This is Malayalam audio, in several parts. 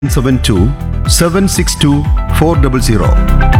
seven two seven six two four double zero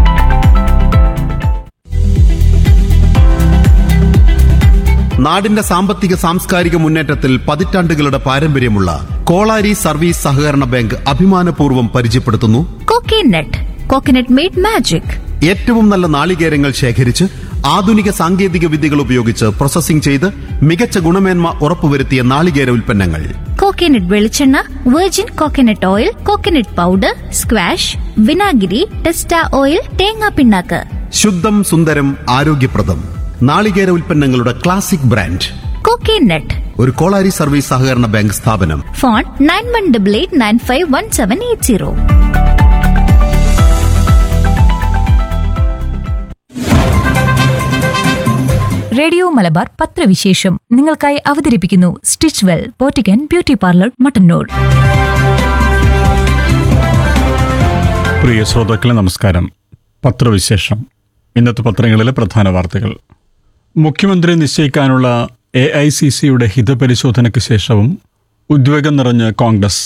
നാടിന്റെ സാമ്പത്തിക സാംസ്കാരിക മുന്നേറ്റത്തിൽ പതിറ്റാണ്ടുകളുടെ പാരമ്പര്യമുള്ള കോളാരി സർവീസ് സഹകരണ ബാങ്ക് അഭിമാനപൂർവ്വം പരിചയപ്പെടുത്തുന്നു കോക്കനട്ട് കോക്കനട്ട് മെയ്ഡ് മാജിക് ഏറ്റവും നല്ല നാളികേരങ്ങൾ ശേഖരിച്ച് ആധുനിക സാങ്കേതിക വിദ്യകൾ ഉപയോഗിച്ച് പ്രോസസ്സിംഗ് ചെയ്ത് മികച്ച ഗുണമേന്മ ഉറപ്പുവരുത്തിയ നാളികേര ഉൽപ്പന്നങ്ങൾ കോക്കനട്ട് വെളിച്ചെണ്ണ virgin coconut oil coconut powder squash വിനാഗിരി ടെസ്റ്റ ഓയിൽ തേങ്ങാ പിണ്ണാക്ക് ശുദ്ധം സുന്ദരം ആരോഗ്യപ്രദം നാളികേര ഉൽപ്പന്നങ്ങളുടെ ക്ലാസിക് ബ്രാൻഡ് കോക്കനട്ട് ഒരു കോളാരി സർവീസ് സഹകരണ ബാങ്ക് സ്ഥാപനം phone nine one double eight nine five one seven eight zero radio Malabar പത്രവിശേഷം നിങ്ങൾക്കായി അവതരിപ്പിക്കുന്നു സ്റ്റിച്ച് വെൽ പോറ്റിക്കൻ ബ്യൂട്ടി പാർലർ മട്ടന്നൂർ പ്രിയ ശ്രോതാക്കളെ നമസ്കാരം പത്രവിശേഷം ഇന്നത്തെ പത്രങ്ങളിലെ പ്രധാന വാർത്തകൾ മുഖ്യമന്ത്രി നിശ്ചയിക്കാനുള്ള എ ഐ സി സിയുടെ ഹിതപരിശോധനയ്ക്ക് ശേഷവും ഉദ്വേഗം നിറഞ്ഞ് Congress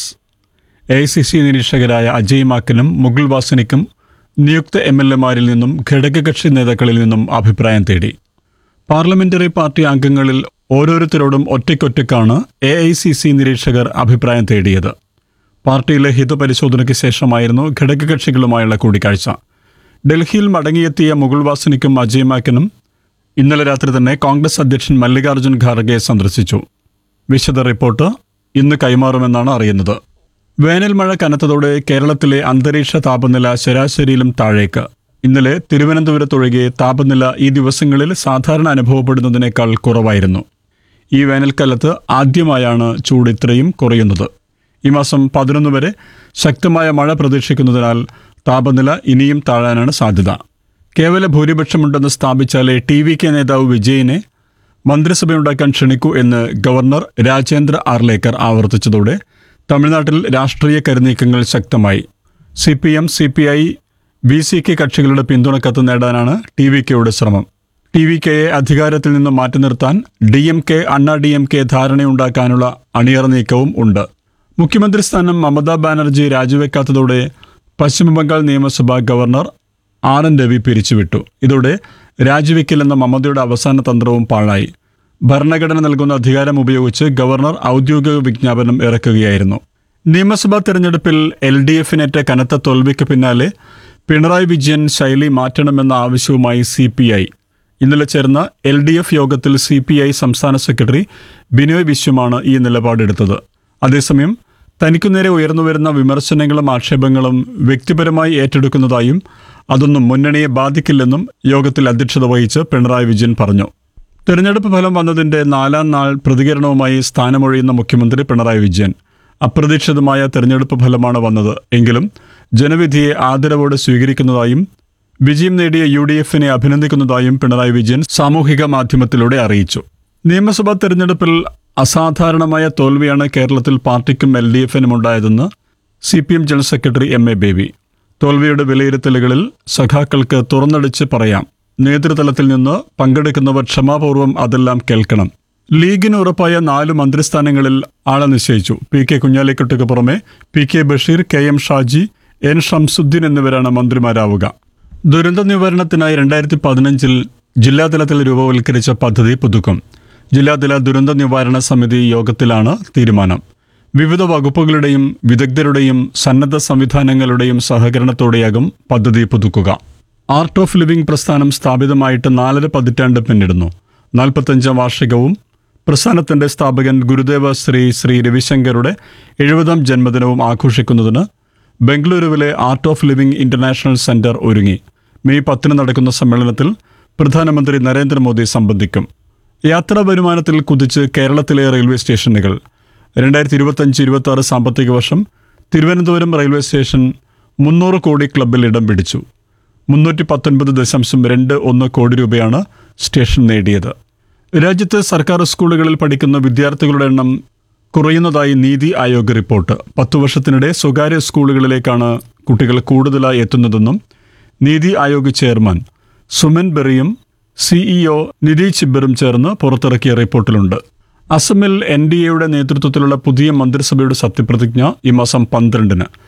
A I C C നിരീക്ഷകരായ അജയ് മാക്കനും മുകുൾ വാസനിക്കും നിയുക്ത എം എൽ എമാരിൽ നിന്നും ഘടകകക്ഷി നേതാക്കളിൽ നിന്നും അഭിപ്രായം തേടി പാർലമെന്ററി പാർട്ടി അംഗങ്ങളിൽ ഓരോരുത്തരോടും ഒറ്റയ്ക്കൊറ്റയ്ക്കാണ് എ ഐ സി സി നിരീക്ഷകർ അഭിപ്രായം തേടിയത് പാർട്ടിയിലെ ഹിതപരിശോധനയ്ക്ക് ശേഷമായിരുന്നു ഘടകകക്ഷികളുമായുള്ള കൂടിക്കാഴ്ച ഡൽഹിയിൽ മടങ്ങിയെത്തിയ മുകുൾ വാസനിക്കും അജയ് മാക്കനും ഇന്നലെ രാത്രി തന്നെ കോൺഗ്രസ് അധ്യക്ഷൻ മല്ലികാർജ്ജുൻ ഖാർഗെ സന്ദർശിച്ചു വിശദ റിപ്പോർട്ട് ഇന്ന് കൈമാറുമെന്നാണ് അറിയുന്നത് വേനൽ മഴ കനത്തതോടെ കേരളത്തിലെ അന്തരീക്ഷ താപനില ശരാശരിയിലും താഴേക്ക് ഇന്നലെ തിരുവനന്തപുരത്തൊഴികെ താപനില ഈ ദിവസങ്ങളിൽ സാധാരണ അനുഭവപ്പെടുന്നതിനേക്കാൾ കുറവായിരുന്നു ഈ വേനൽക്കാലത്ത് ആദ്യമായാണ് ചൂട് ഇത്രയും കുറയുന്നത് ഈ മാസം പതിനൊന്ന് വരെ ശക്തമായ മഴ പ്രതീക്ഷിക്കുന്നതിനാൽ താപനില ഇനിയും താഴാനാണ് സാധ്യത കേവല ഭൂരിപക്ഷമുണ്ടെന്ന് സ്ഥാപിച്ചാലേ ടി വി കെ നേതാവ് വിജയനെ മന്ത്രിസഭയുണ്ടാക്കാൻ ക്ഷണിക്കൂ എന്ന് ഗവർണർ രാജേന്ദ്ര ആർലേക്കർ ആവർത്തിച്ചതോടെ തമിഴ്നാട്ടിൽ രാഷ്ട്രീയ കരുനീക്കങ്ങൾ ശക്തമായി C P M C P I B C K കക്ഷികളുടെ പിന്തുണക്കത്ത് നേടാനാണ് ടി വി കെയുടെ ശ്രമം ടി വി കെയെ അധികാരത്തിൽ നിന്ന് മാറ്റി നിർത്താൻ D M K Anna D M K ധാരണയുണ്ടാക്കാനുള്ള അണിയറ നീക്കവും ഉണ്ട് മുഖ്യമന്ത്രി സ്ഥാനം മമതാ ബാനർജി രാജിവെക്കാത്തതോടെ പശ്ചിമബംഗാൾ നിയമസഭാ ഗവർണർ ആർ എൻ രവി പിരിച്ചുവിട്ടു ഇതോടെ രാജിവെക്കില്ലെന്ന മമതയുടെ അവസാന തന്ത്രവും പാഴായി ഭരണഘടന നൽകുന്ന അധികാരം ഉപയോഗിച്ച് ഗവർണർ ഔദ്യോഗിക വിജ്ഞാപനം ഇറക്കുകയായിരുന്നു നിയമസഭാ തെരഞ്ഞെടുപ്പിൽ എൽ ഡി എഫിനേറ്റ കനത്ത തോൽവിക്ക് പിന്നാലെ പിണറായി വിജയൻ ശൈലി മാറ്റണമെന്ന ആവശ്യവുമായി സി പി ഐ ഇന്നലെ ചേർന്ന എൽ ഡി എഫ് യോഗത്തിൽ സി പി ഐ സംസ്ഥാന സെക്രട്ടറി ബിനോയ് വിശ്വമാണ് ഈ നിലപാടെടുത്തത് അതേസമയം തനിക്കു നേരെ ഉയർന്നുവരുന്ന വിമർശനങ്ങളും ആക്ഷേപങ്ങളും വ്യക്തിപരമായി ഏറ്റെടുക്കുന്നതായും അതൊന്നും മുന്നണിയെ ബാധിക്കില്ലെന്നും യോഗത്തിൽ അധ്യക്ഷത വഹിച്ച് പിണറായി വിജയൻ പറഞ്ഞു തെരഞ്ഞെടുപ്പ് ഫലം വന്നതിന്റെ നാലാം നാൾ പ്രതികരണവുമായി സ്ഥാനമൊഴിയുന്ന മുഖ്യമന്ത്രി പിണറായി വിജയൻ അപ്രതീക്ഷിതമായ തെരഞ്ഞെടുപ്പ് ഫലമാണ് വന്നത് എങ്കിലും ജനവിധിയെ ആദരവോടെ സ്വീകരിക്കുന്നതായും വിജയം നേടിയ യു ഡി എഫിനെ അഭിനന്ദിക്കുന്നതായും പിണറായി വിജയൻ സാമൂഹിക മാധ്യമത്തിലൂടെ അറിയിച്ചു നിയമസഭാ തെരഞ്ഞെടുപ്പിൽ അസാധാരണമായ തോൽവിയാണ് കേരളത്തിൽ പാർട്ടിക്കും എൽ ഡി എഫിനും ഉണ്ടായതെന്ന് C P M general secretary M A Baby തോൽവിയുടെ വിലയിരുത്തലുകളിൽ സഖാക്കൾക്ക് തുറന്നടിച്ച് പറയാം നേതൃതലത്തിൽ നിന്ന് പങ്കെടുക്കുന്നവർ ക്ഷമാപൂർവ്വം അതെല്ലാം കേൾക്കണം ലീഗിന് ഉറപ്പായ നാല് മന്ത്രിസ്ഥാനങ്ങളിൽ ആളെ നിശ്ചയിച്ചു പി കെ കുഞ്ഞാലിക്കുട്ടിക്ക് പുറമെ P K Basheer K M Shaji N ഷംസുദ്ദീൻ എന്നിവരാണ് മന്ത്രിമാരാവുക ദുരന്ത നിവാരണത്തിനായി രണ്ടായിരത്തി പതിനഞ്ചിൽ ജില്ലാതലത്തിൽ രൂപവൽക്കരിച്ച പദ്ധതി പുതുക്കും ജില്ലാതല ദുരന്ത നിവാരണ സമിതി യോഗത്തിലാണ് തീരുമാനം വിവിധ വകുപ്പുകളുടെയും വിദഗ്ധരുടെയും സന്നദ്ധ സംവിധാനങ്ങളുടെയും സഹകരണത്തോടെയാകും പദ്ധതി പുതുക്കുക ആർട്ട് ഓഫ് ലിവിംഗ് പ്രസ്ഥാനം സ്ഥാപിതമായിട്ട് നാലര പതിറ്റാണ്ട് പിന്നിടുന്നു നാൽപ്പത്തഞ്ചാം വാർഷികവും പ്രസ്ഥാനത്തിന്റെ സ്ഥാപകൻ ഗുരുദേവ ശ്രീ ശ്രീ രവിശങ്കറുടെ എഴുപതാം ജന്മദിനവും ആഘോഷിക്കുന്നതിന് ബംഗളൂരുവിലെ art of living international centre ഒരുങ്ങി മെയ് പത്തിന് നടക്കുന്ന സമ്മേളനത്തിൽ പ്രധാനമന്ത്രി നരേന്ദ്രമോദി സംബന്ധിക്കും യാത്രാ വരുമാനത്തിൽ കുതിച്ച് കേരളത്തിലെ റെയിൽവേ സ്റ്റേഷനുകൾ രണ്ടായിരത്തി ഇരുപത്തഞ്ച് ഇരുപത്തി ആറ് സാമ്പത്തിക വർഷം തിരുവനന്തപുരം റെയിൽവേ സ്റ്റേഷൻ മുന്നൂറ് കോടി ക്ലബിൽ ഇടം പിടിച്ചു മുന്നൂറ്റി പത്തൊൻപത് ദശാംശം രണ്ട് ഒന്ന് കോടി രൂപയാണ് സ്റ്റേഷൻ നേടിയത് രാജ്യത്തെ സർക്കാർ സ്കൂളുകളിൽ പഠിക്കുന്ന വിദ്യാർത്ഥികളുടെ എണ്ണം കുറയുന്നതായി നീതി ആയോഗ് റിപ്പോർട്ട് പത്തു വർഷത്തിനിടെ സ്വകാര്യ സ്കൂളുകളിലേക്കാണ് കുട്ടികൾ കൂടുതലായി എത്തുന്നതെന്നും നീതി ആയോഗ് ചെയർമാൻ സുമൻ ബെറിയും സിഇഒ നിധി ചിബ്ബറും ചേർന്ന് പുറത്തിറക്കിയ റിപ്പോർട്ടിലുണ്ട് അസമിൽ എൻ ഡി എയുടെ നേതൃത്വത്തിലുള്ള പുതിയ മന്ത്രിസഭയുടെ സത്യപ്രതിജ്ഞ ഈ മാസം പന്ത്രണ്ടിന്